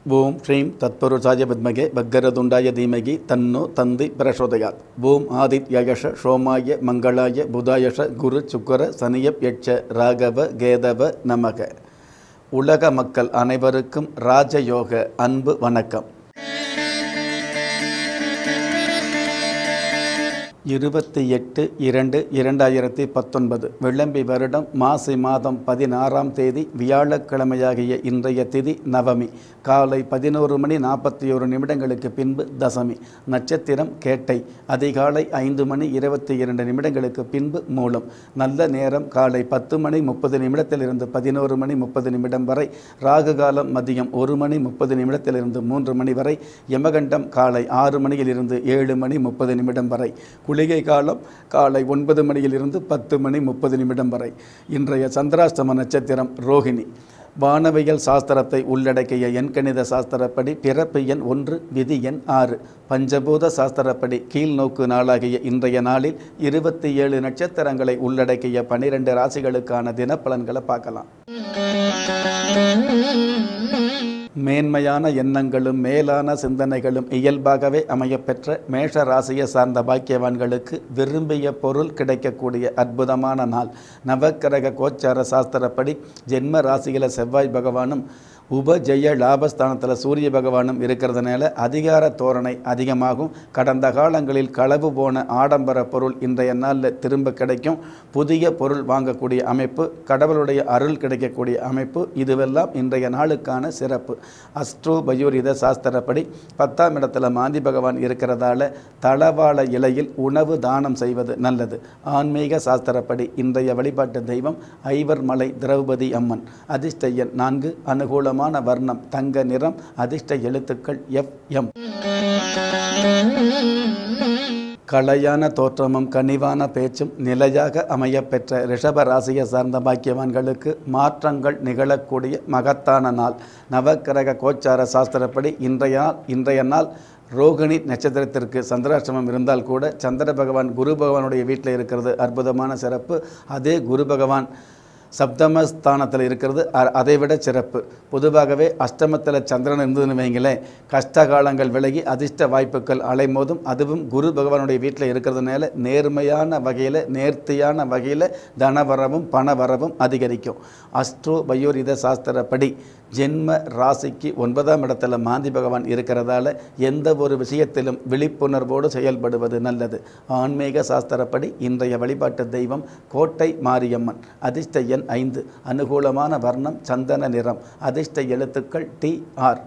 ஓம் ஸ்ரீம் தத்புருஷாய வித்மகே பக்கரதுண்டாய தீமகி தன்னோ தந்தி பிரசோதயாத் ஓம் ஆதித்யயஷ சோமாய மங்களாய புதாயஷ குரு சுக்கர சனியப் யட்ச ராகவ கேதவ நமக உலக மக்கள் அனைவருக்கும் ராஜயோக அன்பு வணக்கம் இருபத்தி எட்டு இரண்டு இரண்டாயிரத்தி பத்தொன்பது விளம்பி வருடம் மாசி மாதம் பதினாறாம் தேதி வியாழக்கிழமையாகிய இன்றைய திதி நவமி காலை பதினோரு மணி நாற்பத்தி ஒரு நிமிடங்களுக்கு பின்பு தசமி நட்சத்திரம் கேட்டை அதிகாலை ஐந்து மணி இருபத்தி இரண்டு நிமிடங்களுக்கு பின்பு மூலம் நல்ல நேரம் காலை பத்து மணி முப்பது நிமிடத்திலிருந்து பதினோரு மணி முப்பது நிமிடம் வரை ராகு காலம் மதியம் ஒரு மணி முப்பது நிமிடத்திலிருந்து மூன்று மணி வரை யமகண்டம் காலை ஆறு மணியிலிருந்து ஏழு மணி முப்பது நிமிடம் வரை குளிகை காலம் காலை ஒன்பது மணியிலிருந்து பத்து மணி முப்பது நிமிடம் வரை இன்றைய சந்திராஷ்டம நட்சத்திரம் ரோகிணி வானவியல் சாஸ்திரத்தை உள்ளடக்கிய எண்கணித சாஸ்திரப்படி பிறப்பு எண் ஒன்று விதி எண் ஆறு பஞ்சபூத சாஸ்திரப்படி கீழ்நோக்கு நாளாகிய இன்றைய நாளில் இருபத்தி ஏழு நட்சத்திரங்களை உள்ளடக்கிய பனிரெண்டு ராசிகளுக்கான தினப்பலன்களை பார்க்கலாம் மேன்மையான எண்ணங்களும் மேலான சிந்தனைகளும் இயல்பாகவே அமையப்பெற்ற மேஷ ராசியை சார்ந்த பாக்கியவான்களுக்கு விரும்பிய பொருள் கிடைக்கக்கூடிய அற்புதமான நாள் நவக்கிரக கோச்சார சாஸ்திரப்படி ஜென்ம ராசியில் செவ்வாய் பகவானும் உபஜெய லாபஸ்தானத்தில் சூரிய பகவானும் இருக்கிறதுனால அதிகார தோரணை அதிகமாகும் கடந்த காலங்களில் களவு போன ஆடம்பர பொருள் இன்றைய நாளில் திரும்ப கிடைக்கும் புதிய பொருள் வாங்கக்கூடிய அமைப்பு கடவுளுடைய அருள் கிடைக்கக்கூடிய அமைப்பு இதுவெல்லாம் இன்றைய நாளுக்கான சிறப்பு அஸ்ட்ரோ பயோரித சாஸ்திரப்படி பத்தாம் இடத்துல மாந்தி பகவான் இருக்கிறதால தளவாழ இலையில் உணவு தானம் செய்வது நல்லது ஆன்மீக சாஸ்திரப்படி இன்றைய வழிபாட்டு தெய்வம் ஐவர் மலை திரௌபதி அம்மன் அதிர்ஷ்ட எண் நான்கு அனுகூலமான வர்ணம் தங்க நிறம் அதிர்ஷ்ட எழுத்துக்கள் எஃப் எம் கலையான தோற்றமும் கனிவான பேச்சும் நிலையாக அமையப்பெற்ற ரிஷப ராசியை சார்ந்த பாக்கியவான்களுக்கு மாற்றங்கள் நிகழக்கூடிய மகத்தான நாள் நவக்கிரக கோச்சார சாஸ்திரப்படி இன்றைய நாள் இன்றைய நாள் ரோகிணி நட்சத்திரத்திற்கு சந்திராஷ்டமம் இருந்தால் கூட சந்திர பகவான் குரு பகவானுடைய வீட்டில் இருக்கிறது அற்புதமான சிறப்பு அதே குரு பகவான் சப்தமஸ்தானத்தில் இருக்கிறது அ- அதைவிட சிறப்பு பொதுவாகவே அஷ்டமத்தில் சந்திரன் இருந்ததுன்னு வைங்களேன் கஷ்ட காலங்கள் விலகி அதிர்ஷ்ட வாய்ப்புகள் அலைமோதும் அதுவும் குரு பகவானுடைய வீட்டில் இருக்கிறதுனால நேர்மையான வகையில் நேர்த்தியான வகையில் தனவரவும் பணவரவும் அதிகரிக்கும் அஸ்ட்ரோ பயோரித சாஸ்திரப்படி ஜென்ம ராசிக்கு ஒன்பதாம் இடத்துல மாந்தி பகவான் இருக்கிறதால எந்த ஒரு விஷயத்திலும் விழிப்புணர்வோடு செயல்படுவது நல்லது ஆன்மீக சாஸ்திரப்படி இன்றைய வழிபாட்டு தெய்வம் கோட்டை மாரியம்மன் அதிர்ஷ்ட எண் ஐந்து அனுகூலமான வர்ணம் சந்தன நிறம் அதிர்ஷ்ட எழுத்துக்கள் டி ஆர்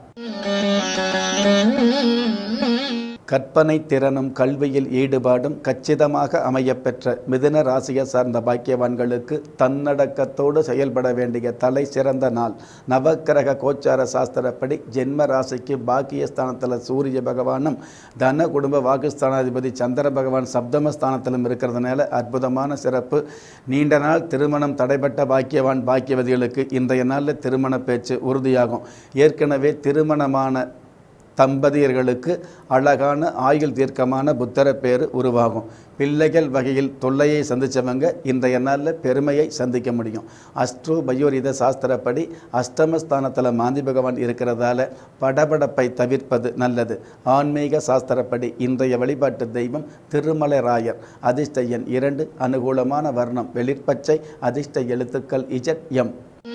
கற்பனை திறனும் கல்வியில் ஈடுபாடும் கச்சிதமாக அமையப்பெற்ற மிதுன ராசியை சார்ந்த பாக்கியவான்களுக்கு தன்னடக்கத்தோடு செயல்பட வேண்டிய தலை சிறந்த நாள் நவக்கிரக கோச்சார சாஸ்திரப்படி ஜென்ம ராசிக்கு பாக்கியஸ்தானத்தில் சூரிய பகவானும் தன குடும்ப வாக்குஸ்தானாதிபதி சந்திர பகவான் சப்தமஸ்தானத்திலும் இருக்கிறதுனால அற்புதமான சிறப்பு நீண்ட நாள் திருமணம் தடைப்பட்ட பாக்கியவான் பாக்கியவதிகளுக்கு இன்றைய நாளில் திருமண பேச்சு உறுதியாகும் ஏற்கனவே திருமணமான தம்பதியர்களுக்கு அழகான ஆயுள் தீர்க்கமான புத்தர பேர் உருவாகும் பிள்ளைகள் வகையில் தொல்லையை சந்தித்தவங்க இன்றைய நாளில் பெருமையை சந்திக்க முடியும் அஸ்ட்ரோ பயோரித சாஸ்திரப்படி அஷ்டமஸ்தானத்தில் மாந்தி பகவான் இருக்கிறதால படபடப்பை தவிர்ப்பது நல்லது ஆன்மீக சாஸ்திரப்படி இன்றைய வழிபாட்டு தெய்வம் திருமலை ராயர் அதிர்ஷ்ட எண் இரண்டு அனுகூலமான வர்ணம் வெளிர்பச்சை அதிர்ஷ்ட எழுத்துக்கள் இஜட் எம்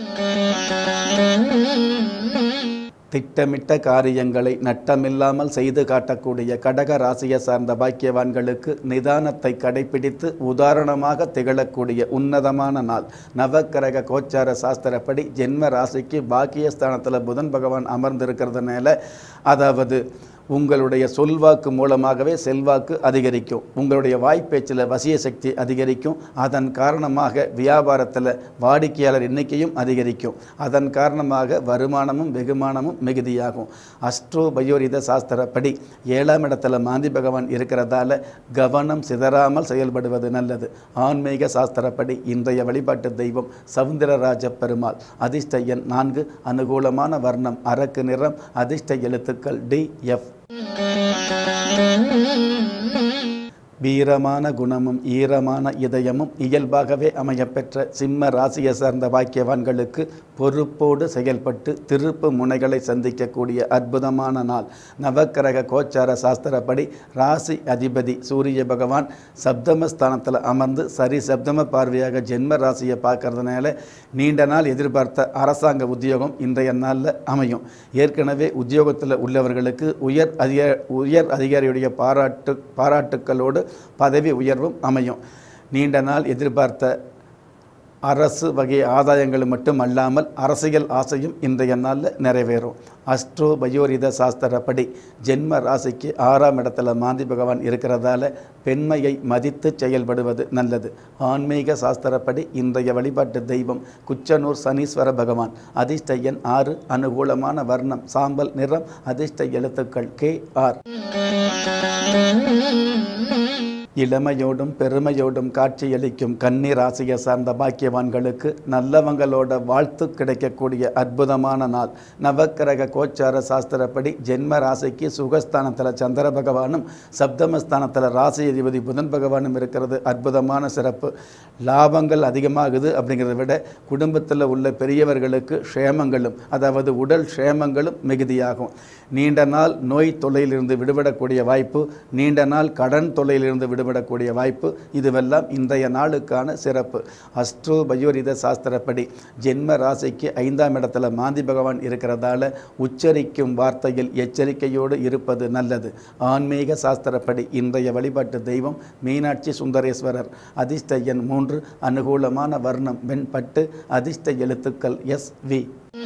திட்டமிட்ட காரியங்களை நட்டமில்லாமல் செய்து காட்டக்கூடிய கடக ராசியை சார்ந்த பாக்கியவான்களுக்கு நிதானத்தை கடைபிடித்து உதாரணமாக திகழக்கூடிய உன்னதமான நாள் நவக்கிரக கோச்சார சாஸ்திரப்படி ஜென்ம ராசிக்கு பாக்கியஸ்தானத்தில் புதன் பகவான் அமர்ந்திருக்கிறதுனால அதாவது உங்களுடைய சொல்வாக்கு மூலமாகவே செல்வாக்கு அதிகரிக்கும் உங்களுடைய வாய்ப்பேச்சில் வசிய சக்தி அதிகரிக்கும் அதன் காரணமாக வியாபாரத்தில் வாடிக்கையாளர் எண்ணிக்கையும் அதிகரிக்கும் அதன் காரணமாக வருமானமும் வெகுமானமும் மிகுதியாகும் அஸ்ட்ரோ பயோரித சாஸ்திரப்படி ஏழாம் இடத்துல மாந்தி பகவான் இருக்கிறதால கவனம் சிதறாமல் செயல்படுவது நல்லது ஆன்மீக சாஸ்திரப்படி இன்றைய வழிபாட்டு தெய்வம் சவுந்தரராஜ பெருமாள் அதிர்ஷ்ட எண் நான்கு அனுகூலமான வர்ணம் அரக்கு நிறம் அதிர்ஷ்ட எழுத்துக்கள் டி எஃப் வீரமான குணமும் ஈரமான இதயமும் இயல்பாகவே அமையப்பெற்ற சிம்ம ராசியை சார்ந்த பாக்கியவான்களுக்கு பொறுப்போடு செயல்பட்டு திருப்பு முனைகளை சந்திக்கக்கூடிய அற்புதமான நாள் நவக்கிரக கோச்சார சாஸ்திரப்படி ராசி அதிபதி சூரிய பகவான் சப்தமஸ்தானத்தில் அமர்ந்து சரி சப்தம பார்வையாக ஜென்ம ராசியை பார்க்கறதுனால நீண்ட நாள் எதிர்பார்த்த அரசாங்க உத்தியோகம் இன்றைய நாளில் அமையும் ஏற்கனவே உத்தியோகத்தில் உள்ளவர்களுக்கு உயர் அதிக உயர் அதிகாரியுடைய பாராட்டு பாராட்டுக்களோடு பதவி உயர்வும் அமையும் நீண்ட நாள் எதிர்பார்த்த அரசு வகை ஆதாயங்கள் மட்டும் அல்லாமல் அரசியல் ஆசையும் இன்றைய நாளில் நிறைவேறும் அஸ்ட்ரோ பயோரித சாஸ்திரப்படி ஜென்ம ராசிக்கு ஆறாம் இடத்துல மாந்தி பகவான் இருக்கிறதால பெண்மையை மதித்து செயல்படுவது நல்லது ஆன்மீக சாஸ்திரப்படி இன்றைய வழிபாட்டு தெய்வம் குச்சனூர் சனீஸ்வர பகவான் அதிர்ஷ்ட எண் ஆறு அனுகூலமான வர்ணம் சாம்பல் நிறம் அதிர்ஷ்ட எழுத்துக்கள் கே ஆர் இளமையோடும் பெருமையோடும் காட்சியளிக்கும் கன்னி ராசியை சார்ந்த பாக்கியவான்களுக்கு நல்லவங்களோட வாழ்த்து கிடைக்கக்கூடிய அற்புதமான நாள் நவக்கிரக கோச்சார சாஸ்திரப்படி ஜென்ம ராசிக்கு சுகஸ்தானத்தில் சந்திர பகவானும் சப்தமஸ்தானத்தில் ராசி அதிபதி புதன் பகவானும் இருக்கிறது அற்புதமான சிறப்பு லாபங்கள் அதிகமாகுது அப்படிங்கிறத விட குடும்பத்தில் உள்ள பெரியவர்களுக்கு க்ஷேமங்களும் அதாவது உடல் க்ஷேமங்களும் மிகுதியாகும் நீண்ட நாள் நோய் தொல்லையிலிருந்து விடுபடக்கூடிய வாய்ப்பு நீண்ட நாள் கடன் தொல்லையிலிருந்து விடுபடக்கூடிய வாய்ப்பு இதுவெல்லாம் இன்றைய நாளுக்கான சிறப்பு அஸ்ட்ரோ பயோரித சாஸ்திரப்படி ஜென்ம ராசிக்கு ஐந்தாம் இடத்துல மாந்தி பகவான் இருக்கிறதால உச்சரிக்கும் வார்த்தையில் எச்சரிக்கையோடு இருப்பது நல்லது ஆன்மீக சாஸ்திரப்படி இன்றைய வழிபாட்டு தெய்வம் மீனாட்சி சுந்தரேஸ்வரர் அதிர்ஷ்ட எண் மூன்று அனுகூலமான வர்ணம் வெண்பட்டு அதிர்ஷ்ட எழுத்துக்கள் எஸ் வி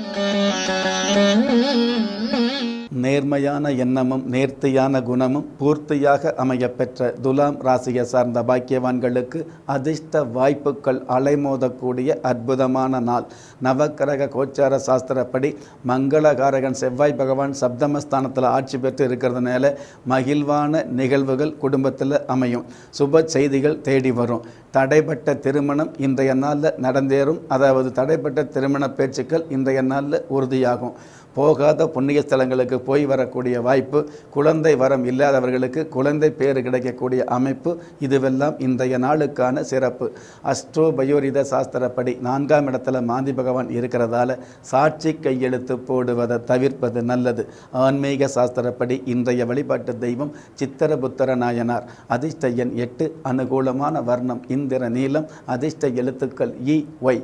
நேர்மையான எண்ணமும் நேர்த்தியான குணமும் பூர்த்தியாக அமையப்பெற்ற துலாம் ராசியை சார்ந்த பாக்கியவான்களுக்கு அதிர்ஷ்ட வாய்ப்புகள் அலைமோதக்கூடிய அற்புதமான நாள் நவக்கிரக கோச்சார சாஸ்திரப்படி மங்களகாரகன் செவ்வாய் பகவான் சப்தமஸ்தானத்தில் ஆட்சி பெற்று இருக்கிறதுனால மகிழ்வான நிகழ்வுகள் குடும்பத்தில் அமையும் சுப செய்திகள் தேடி வரும் தடைப்பட்ட திருமணம் இன்றைய நாளில் நடந்தேறும் அதாவது தடைப்பட்ட திருமண பேச்சுக்கள் இன்றைய நாளில் உறுதியாகும் போகாத புண்ணிய ஸ்தலங்களுக்கு போய் வரக்கூடிய வாய்ப்பு குழந்தை வரம் இல்லாதவர்களுக்கு குழந்தை பேறு கிடைக்கக்கூடிய அமைப்பு இதுவெல்லாம் இன்றைய நாளுக்கான சிறப்பு அஸ்ட்ரோ பயோரித சாஸ்திரப்படி நான்காம் இடத்துல மாந்தி பகவான் இருக்கிறதால சாட்சி கையெழுத்து போடுவதை தவிர்ப்பது நல்லது ஆன்மீக சாஸ்திரப்படி இன்றைய வழிபாட்டு தெய்வம் சித்திரபுத்திர நாயனார் அதிர்ஷ்ட எண் எட்டு அனுகூலமான வர்ணம் இந்திர நீலம் அதிர்ஷ்ட எழுத்துக்கள் இ ஒய்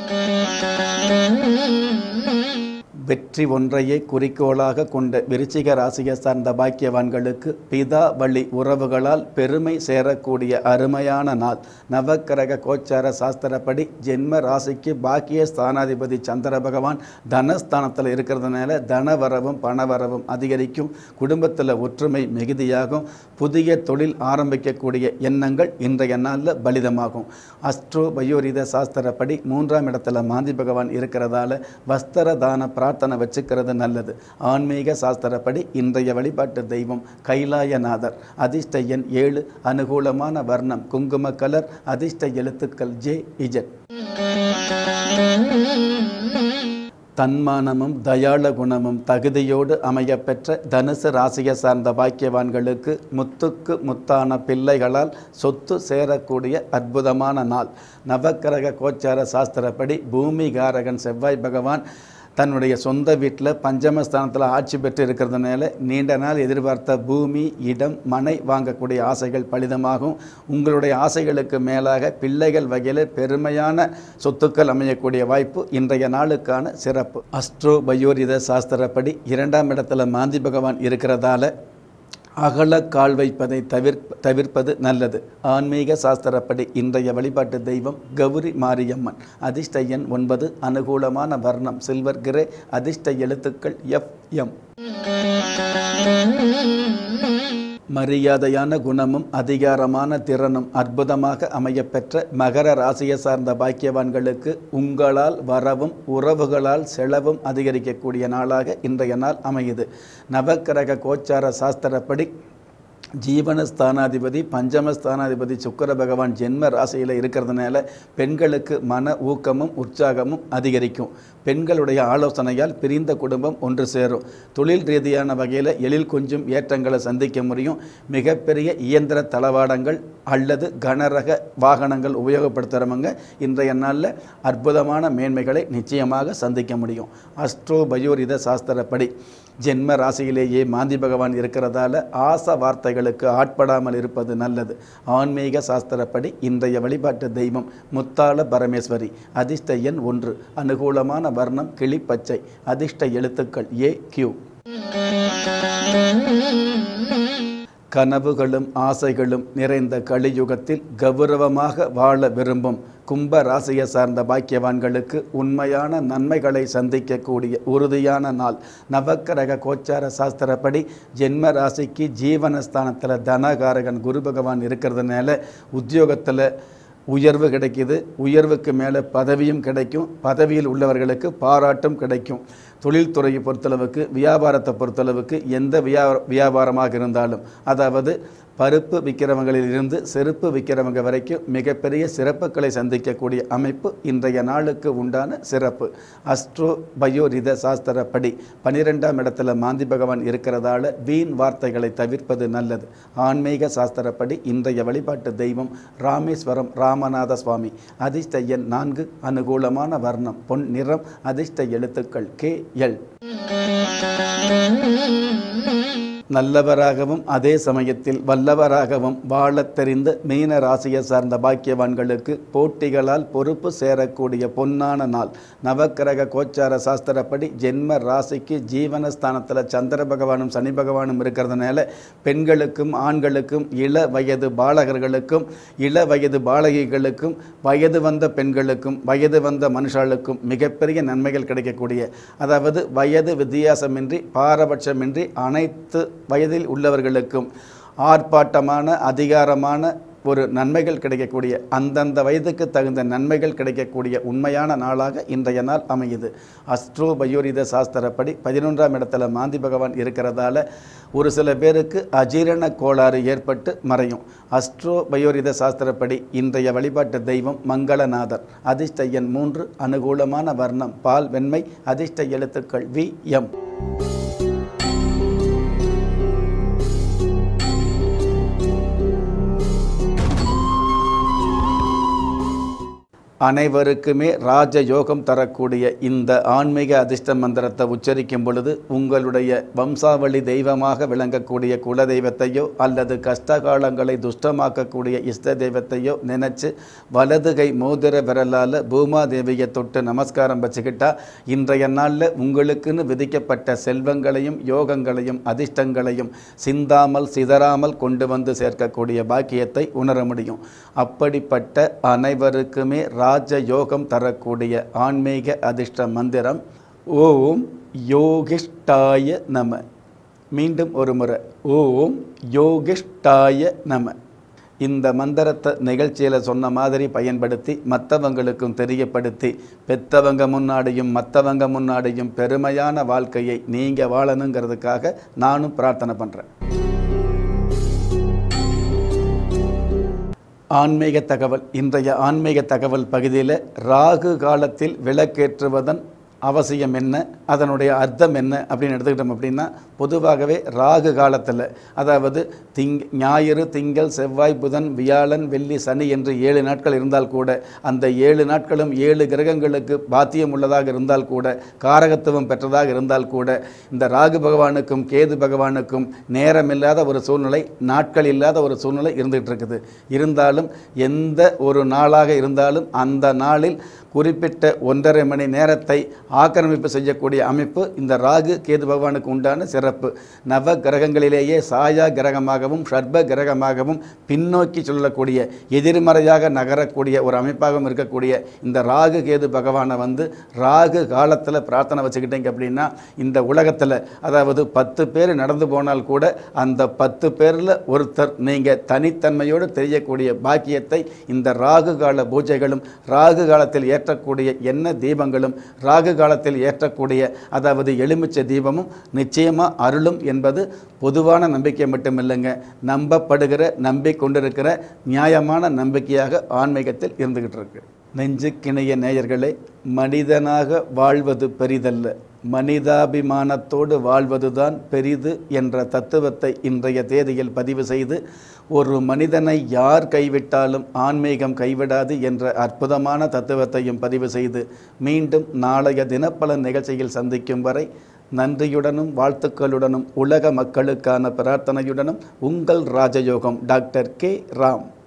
வெற்றி ஒன்றையே குறிக்கோளாக கொண்ட விருச்சிக ராசியை சார்ந்த பாக்கியவான்களுக்கு பிதா வழி உறவுகளால் பெருமை சேரக்கூடிய அருமையான நாள் நவக்கிரக கோச்சார சாஸ்திரப்படி ஜென்ம ராசிக்கு பாக்கிய ஸ்தானாதிபதி சந்திர பகவான் தனஸ்தானத்தில் இருக்கிறதுனால தனவரவும் பணவரவும் அதிகரிக்கும் குடும்பத்தில் ஒற்றுமை மிகுதியாகும் புதிய தொழில் ஆரம்பிக்கக்கூடிய எண்ணங்கள் இன்றைய நாளில் பலிதமாகும் அஸ்ட்ரோ பயோரித சாஸ்திரப்படி மூன்றாம் இடத்துல மாந்தி பகவான் இருக்கிறதால வஸ்திர தான பிரார்த்தனை வச்சுக்கிறது நல்லது ஆன்மீக சாஸ்திரப்படி இன்றைய வழிபாட்டு தெய்வம் கைலாயநாதர் அதிர்ஷ்ட எண் ஏழு அனுகூலமான வர்ணம் குங்கும கலர் அதிர்ஷ்ட எழுத்துக்கள் ஜே இஜட் தன்மானமும் தயாள குணமும் தகுதியோடு அமையப்பெற்ற தனுசு ராசியை சார்ந்த பாக்கியவான்களுக்கு முத்துக்கு முத்தான பிள்ளைகளால் சொத்து சேரக்கூடிய அற்புதமான நாள் நவக்கிரக கோச்சார சாஸ்திரப்படி பூமிகாரகன் செவ்வாய் பகவான் தன்னுடைய சொந்த வீட்டில் பஞ்சமஸ்தானத்தில் ஆட்சி பெற்று இருக்கிறதுனால நீண்ட நாள் எதிர்பார்த்த பூமி இடம் மனை வாங்கக்கூடிய ஆசைகள் பலிதமாகும் உங்களுடைய ஆசைகளுக்கு மேலாக பிள்ளைகள் வகையில் பெருமையான சொத்துக்கள் அமையக்கூடிய வாய்ப்பு இன்றைய நாளுக்கான சிறப்பு அஸ்ட்ரோ பயோரித சாஸ்திரப்படி இரண்டாம் இடத்துல மாந்தி பகவான் இருக்கிறதால அகல கால் வைப்பதை தவிர் தவிர்ப்பது நல்லது ஆன்மீக சாஸ்திரப்படி இன்றைய வழிபாட்டு தெய்வம் கௌரி மாரியம்மன் அதிர்ஷ்ட எண் ஒன்பது அனுகூலமான வர்ணம் சில்வர் கிரே அதிர்ஷ்ட எழுத்துக்கள் எஃப் எம் மரியாதையான குணமும் அதிகாரமான திறனும் அற்புதமாக அமையப்பெற்ற மகர ராசியை சார்ந்த பாக்கியவான்களுக்கு உங்களால் வரவும் உறவுகளால் செலவும் அதிகரிக்கக்கூடிய நாளாக இன்றைய நாள் அமையுது நவக்கிரக கோச்சார சாஸ்திரப்படி ஜீவனஸ்தானாதிபதி பஞ்சமஸ்தானாதிபதி சுக்கர பகவான் ஜென்ம ராசியில் இருக்கிறதுனால பெண்களுக்கு மன ஊக்கமும் உற்சாகமும் அதிகரிக்கும் பெண்களுடைய ஆலோசனையால் பிரிந்த குடும்பம் ஒன்று சேரும் தொழில் ரீதியான வகையில் எழில் கொஞ்சம் ஏற்றங்களை சந்திக்க முடியும் மிகப்பெரிய இயந்திர தளவாடங்கள் அல்லது கனரக வாகனங்கள் உபயோகப்படுத்துகிறவங்க இன்றைய நாளில் அற்புதமான மேன்மைகளை நிச்சயமாக சந்திக்க முடியும் அஸ்ட்ரோ பயோரித சாஸ்திரப்படி ஜென்ம ராசியிலேயே மாந்தி பகவான் இருக்கிறதால ஆசை வார்த்தைகளுக்கு ஆட்படாமல் இருப்பது நல்லது ஆன்மீக சாஸ்திரப்படி இன்றைய வழிபாட்டு தெய்வம் முத்தாள பரமேஸ்வரி அதிர்ஷ்ட எண் ஒன்று அனுகூலமான வர்ணம் கிளிப்பச்சை அதிர்ஷ்ட எழுத்துக்கள் ஏ கியூ கனவுகளும் ஆசைகளும் நிறைந்த கலியுகத்தில் கௌரவமாக வாழ விரும்பும் கும்ப ராசியை சார்ந்த பாக்கியவான்களுக்கு உண்மையான நன்மைகளை சந்திக்கக்கூடிய உறுதியான நாள் நவக்கிரக கோச்சார சாஸ்திரப்படி ஜென்ம ராசிக்கு ஜீவனஸ்தானத்தில் தனகாரகன் குரு பகவான் இருக்கிறதுனால உத்தியோகத்தில் உயர்வு கிடைக்குது உயர்வுக்கு மேலே பதவியும் கிடைக்கும் பதவியில் உள்ளவர்களுக்கு பாராட்டும் கிடைக்கும் தொழில்துறையை பொறுத்தளவுக்கு வியாபாரத்தை பொறுத்தளவுக்கு எந்த வியா வியாபாரமாக இருந்தாலும் அதாவது பருப்பு விற்கிறவங்களில் இருந்து செருப்பு விற்கிறவங்க வரைக்கும் மிகப்பெரிய சிறப்புகளை சந்திக்கக்கூடிய அமைப்பு இன்றைய நாளுக்கு உண்டான சிறப்பு அஸ்ட்ரோ பயோரித சாஸ்திரப்படி பனிரெண்டாம் இடத்துல மாந்தி பகவான் இருக்கிறதால வீண் வார்த்தைகளை தவிர்ப்பது நல்லது ஆன்மீக சாஸ்திரப்படி இன்றைய வழிபாட்டு தெய்வம் ராமேஸ்வரம் ராமநாத சுவாமி அதிர்ஷ்ட எண் நான்கு அனுகூலமான வர்ணம் பொன் நிறம் அதிர்ஷ்ட எழுத்துக்கள் கே எல் நல்லவராகவும் அதே சமயத்தில் வல்லவராகவும் வாழத் தெரிந்த மீன ராசியை சார்ந்த பாக்கியவான்களுக்கு போட்டிகளால் பொறுப்பு சேரக்கூடிய பொன்னான நாள் நவக்கிரக கோச்சார சாஸ்திரப்படி ஜென்ம ராசிக்கு ஜீவனஸ்தானத்தில் சந்திர பகவானும் சனி பகவானும் இருக்கிறதுனால பெண்களுக்கும் ஆண்களுக்கும் இள வயது பாலகர்களுக்கும் இள வயது பாலகிகளுக்கும் வயது வந்த பெண்களுக்கும் வயது வந்த மனுஷாளுக்கும் மிகப்பெரிய நன்மைகள் கிடைக்கக்கூடிய அதாவது வயது வித்தியாசமின்றி பாரபட்சமின்றி அனைத்து வயதில் உள்ளவர்களுக்கும் ஆர்ப்பாட்டமான அதிகாரமான ஒரு நன்மைகள் கிடைக்கக்கூடிய அந்தந்த வயதுக்கு தகுந்த நன்மைகள் கிடைக்கக்கூடிய உண்மையான நாளாக இன்றைய நாள் அமையுது அஸ்ட்ரோ பயோரித சாஸ்திரப்படி பதினொன்றாம் இடத்துல மாந்தி பகவான் இருக்கிறதால ஒரு சில பேருக்கு அஜீரண கோளாறு ஏற்பட்டு மறையும் அஸ்ட்ரோ பயோரித சாஸ்திரப்படி இன்றைய வழிபாட்டு தெய்வம் மங்களநாதர் அதிர்ஷ்ட எண் மூன்று அனுகூலமான வர்ணம் பால் வெண்மை அதிர்ஷ்ட எழுத்துக்கள் வி எம் அனைவருக்குமே ராஜ யோகம் தரக்கூடிய இந்த ஆன்மீக அதிர்ஷ்ட மந்திரத்தை உச்சரிக்கும் பொழுது உங்களுடைய வம்சாவளி தெய்வமாக விளங்கக்கூடிய குல தெய்வத்தையோ அல்லது கஷ்டகாலங்களை துஷ்டமாக்கக்கூடிய இஷ்ட தெய்வத்தையோ நினைச்சு வலது கை மோதிர விரலால் பூமாதேவியை தொட்டு நமஸ்காரம் வச்சுக்கிட்டா இன்றைய நாளில் உங்களுக்குன்னு விதிக்கப்பட்ட செல்வங்களையும் யோகங்களையும் அதிர்ஷ்டங்களையும் சிந்தாமல் சிதறாமல் கொண்டு வந்து சேர்க்கக்கூடிய பாக்கியத்தை உணர முடியும் அப்படிப்பட்ட அனைவருக்குமே ராஜ யோகம் தரக்கூடிய ஆன்மீக அதிர்ஷ்ட மந்திரம் ஓம் யோகிஷ்டாய நம மீண்டும் ஒரு முறை ஓம் யோகிஷ்டாய நம இந்த மந்திரத்தை நிகழ்ச்சியில் சொன்ன மாதிரி பயன்படுத்தி மற்றவங்களுக்கும் தெரியப்படுத்தி பெத்தவங்க முன்னாடியும் மற்றவங்க முன்னாடியும் பெருமையான வாழ்க்கையை நீங்கள் வாழணுங்கிறதுக்காக நானும் பிரார்த்தனை பண்ணுறேன் ஆன்மீக தகவல் இன்றைய ஆன்மீக தகவல் பகுதியில் ராகு காலத்தில் விளக்கேற்றுவதன் அவசியம் என்ன அதனுடைய அர்த்தம் என்ன அப்படின்னு எடுத்துக்கிட்டோம் அப்படின்னா பொதுவாகவே ராகு காலத்தில் அதாவது திங் ஞாயிறு திங்கள் செவ்வாய் புதன் வியாழன் வெள்ளி சனி என்று ஏழு நாட்கள் இருந்தால் கூட அந்த ஏழு நாட்களும் ஏழு கிரகங்களுக்கு பாத்தியம் உள்ளதாக இருந்தால் கூட காரகத்துவம் பெற்றதாக இருந்தால் கூட இந்த ராகு பகவானுக்கும் கேது பகவானுக்கும் நேரமில்லாத ஒரு சூழ்நிலை நாட்கள் இல்லாத ஒரு சூழ்நிலை இருந்துகிட்டு இருக்குது இருந்தாலும் எந்த ஒரு நாளாக இருந்தாலும் அந்த நாளில் குறிப்பிட்ட ஒன்றரை மணி நேரத்தை ஆக்கிரமிப்பு செய்யக்கூடிய அமைப்பு இந்த ராகு கேது பகவானுக்கு உண்டான சிறப்பு நவ கிரகங்களிலேயே சாயா கிரகமாகவும் ஷர்ப கிரகமாகவும் பின்னோக்கி சொல்லக்கூடிய எதிர்மறையாக நகரக்கூடிய ஒரு அமைப்பாகவும் இருக்கக்கூடிய இந்த ராகு கேது பகவானை வந்து ராகு காலத்தில் பிரார்த்தனை வச்சுக்கிட்டீங்க அப்படின்னா இந்த உலகத்தில் அதாவது பத்து பேர் நடந்து போனால் கூட அந்த பத்து பேரில் ஒருத்தர் நீங்கள் தனித்தன்மையோடு தெரியக்கூடிய பாக்கியத்தை இந்த ராகு கால பூஜைகளும் ராகு காலத்தில் ஏற்ற ஏற்றக்கூடிய எண்ணெய் தீபங்களும் ராகு காலத்தில் ஏற்றக்கூடிய அதாவது எலுமிச்சை தீபமும் நிச்சயமாக அருளும் என்பது பொதுவான நம்பிக்கை மட்டும் இல்லைங்க நம்பப்படுகிற நம்பிக்கொண்டிருக்கிற நியாயமான நம்பிக்கையாக ஆன்மீகத்தில் இருந்துகிட்டு இருக்கு நெஞ்சுக்கிணைய நேயர்களே மனிதனாக வாழ்வது பெரிதல்ல மனிதாபிமானத்தோடு வாழ்வதுதான் பெரிது என்ற தத்துவத்தை இன்றைய தேதியில் பதிவு செய்து ஒரு மனிதனை யார் கைவிட்டாலும் ஆன்மீகம் கைவிடாது என்ற அற்புதமான தத்துவத்தையும் பதிவு செய்து மீண்டும் நாளைய தினப்பலன் நிகழ்ச்சியில் சந்திக்கும் வரை நன்றியுடனும் வாழ்த்துக்களுடனும் உலக மக்களுக்கான பிரார்த்தனையுடனும் உங்கள் ராஜயோகம் டாக்டர் கே ராம்